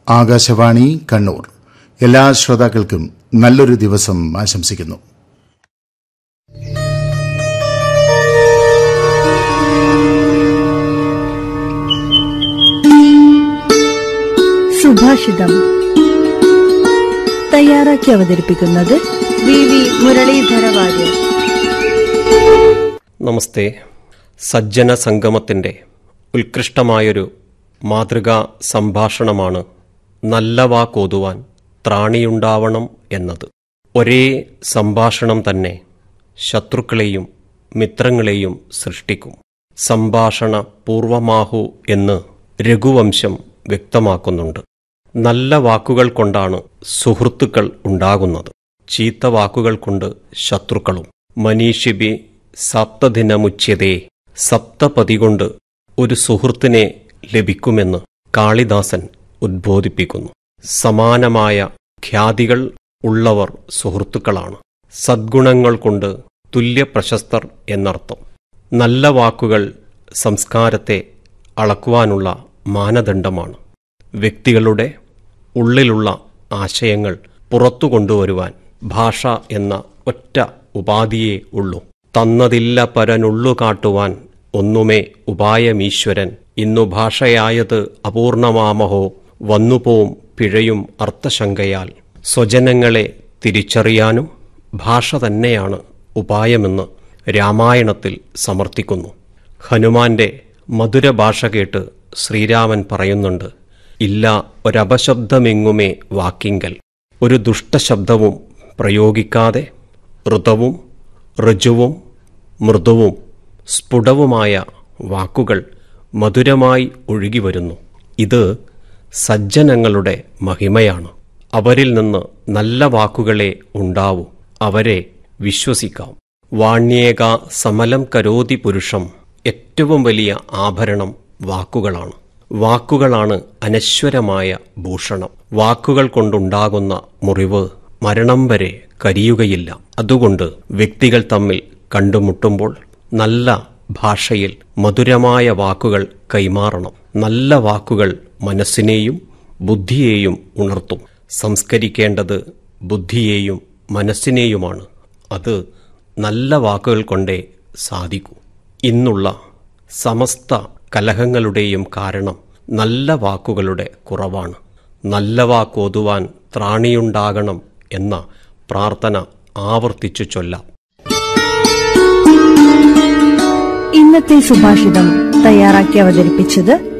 ആകാശവാണി കണ്ണൂർ എല്ലാ ശ്രോതാക്കൾക്കും നല്ലൊരു ദിവസം ആശംസിക്കുന്നു സുഭാഷിതം തയ്യാറാക്കി അവതരിപ്പിക്കുന്നത് വി വി മുരളീധര വാര്യർ നമസ്തേ സജ്ജന സംഗമത്തിൻ്റെ ഉത്കൃഷ്ടമായൊരു മാതൃകാ സംഭാഷണമാണ് നല്ല വാക്കോതുവാൻ ത്രാണിയുണ്ടാവണം എന്നത് ഒരേ സംഭാഷണം തന്നെ ശത്രുക്കളെയും മിത്രങ്ങളെയും സൃഷ്ടിക്കും സംഭാഷണ പൂർവമാഹു എന്ന് രഘുവംശം വ്യക്തമാക്കുന്നുണ്ട് നല്ല വാക്കുകൾ കൊണ്ടാണ് സുഹൃത്തുക്കൾ ഉണ്ടാകുന്നത് ചീത്ത വാക്കുകൾ കൊണ്ട് ശത്രുക്കളും മനീഷിബി സപ്തദിനമുച്യതേ സപ്തപതി കൊണ്ട് ഒരു സുഹൃത്തിനെ ലഭിക്കുമെന്ന് കാളിദാസൻ ഉദ്ബോധിപ്പിക്കുന്നു സമാനമായ ഖ്യാതികൾ ഉള്ളവർ സുഹൃത്തുക്കളാണ് സദ്ഗുണങ്ങൾ കൊണ്ട് തുല്യ പ്രശസ്തർ എന്നർത്ഥം നല്ല വാക്കുകൾ സംസ്കാരത്തെ അളക്കുവാനുള്ള മാനദണ്ഡമാണ് വ്യക്തികളുടെ ഉള്ളിലുള്ള ആശയങ്ങൾ പുറത്തു കൊണ്ടുവരുവാൻ ഭാഷ എന്ന ഒറ്റ ഉപാധിയേ ഉള്ളൂ തന്നതില്ല പരനുള്ളു കാട്ടുവാൻ ഒന്നുമേ ഉപായമീശ്വരൻ ഇന്നു ഭാഷയായത് അപൂർണമാമഹോ വന്നുപോം പിഴയും അർത്ഥശങ്കയാൽ സ്വജനങ്ങളെ തിരിച്ചറിയാനും ഭാഷ തന്നെയാണ് ഉപായമെന്ന് രാമായണത്തിൽ സമർത്ഥിക്കുന്നു ഹനുമാന്റെ മധുര ഭാഷ കേട്ട് ശ്രീരാമൻ പറയുന്നുണ്ട് ഇല്ല ഒരപശബ്ദമെങ്ങുമേ വാക്കിങ്കൽ ഒരു ദുഷ്ടശബ്ദവും പ്രയോഗിക്കാതെ ഋതവും ഋജുവും മൃദുവും സ്ഫുടവുമായ വാക്കുകൾ മധുരമായി ഒഴുകിവരുന്നു ഇത് സജ്ജനങ്ങളുടെ മഹിമയാണ് അവരിൽ നിന്ന് നല്ല വാക്കുകളെ ഉണ്ടാവൂ അവരെ വിശ്വസിക്കാം വാണ്യേക സമലം കരോതി പുരുഷം ഏറ്റവും വലിയ ആഭരണം വാക്കുകളാണ് വാക്കുകളാണ് അനശ്വരമായ ഭൂഷണം വാക്കുകൾ കൊണ്ടുണ്ടാകുന്ന മുറിവ് മരണം വരെ കരിയുകയില്ല അതുകൊണ്ട് വ്യക്തികൾ തമ്മിൽ കണ്ടുമുട്ടുമ്പോൾ നല്ല ഭാഷയിൽ മധുരമായ വാക്കുകൾ കൈമാറണം നല്ല വാക്കുകൾ മനസ്സിനെയും ബുദ്ധിയെയും ഉണർത്തും സംസ്കരിക്കേണ്ടത് ബുദ്ധിയെയും മനസ്സിനെയുമാണ് അത് നല്ല വാക്കുകൾ കൊണ്ടേ സാധിക്കൂ ഇന്നുള്ള സമസ്ത കലഹങ്ങളുടെയും കാരണം നല്ല വാക്കുകളുടെ കുറവാണ് നല്ല വാക്കോതുവാൻ ത്രാണിയുണ്ടാകണം എന്ന പ്രാർത്ഥന ആവർത്തിച്ചു ചൊല്ലാം ഇന്നത്തെ സുഭാഷിതം തയ്യാറാക്കി അവതരിപ്പിച്ചത്